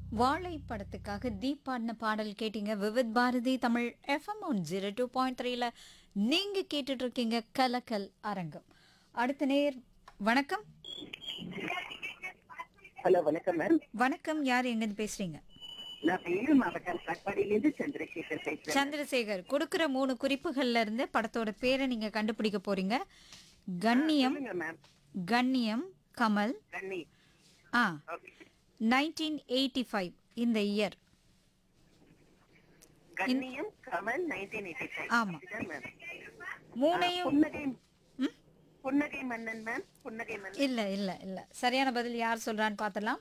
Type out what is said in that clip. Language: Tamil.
வாழை படத்துக்காக தீப் பாடின பாடல் கேட்டீங்க Vividh Bharati Tamil FM one zero two point த்ரீல நீங்க கேட்டுட்டு இருக்கீங்க கலக்கல் அரங்கம் அடுத்த நேர் வணக்கம் ஹலோ வணக்கம் மேம் வணக்கம் யார் எங்கேருந்து பேசுறீங்க நான் வேலூர் மாவட்டம் காட்பாடியிலிருந்து சந்திரசேகர் பேசுறேன் சந்திரசேகர் கொடுக்கிற மூணு குறிப்புகள்ல இருந்து படத்தோட பேரை நீங்க கண்டுபிடிக்க போறீங்க கண்ணியம் சொல்லுங்க மேம் கண்ணியம் கமல் கண்ணி ஆ ஓகே நைன்டீன் எயிட்டி ஃபைவ் இந்த இயர் கண்ணியம் கமல் நைன்டீன் எயிட்டி ஃபைவ் ஆமா. மேம் மூணையும் புன்னகை ம்? புன்னகை மன்னன் மேம் புன்னகை மன்னன் இல்ல இல்ல இல்ல சரியான பதில் யார் சொல்றான்னு பார்த்தலாம்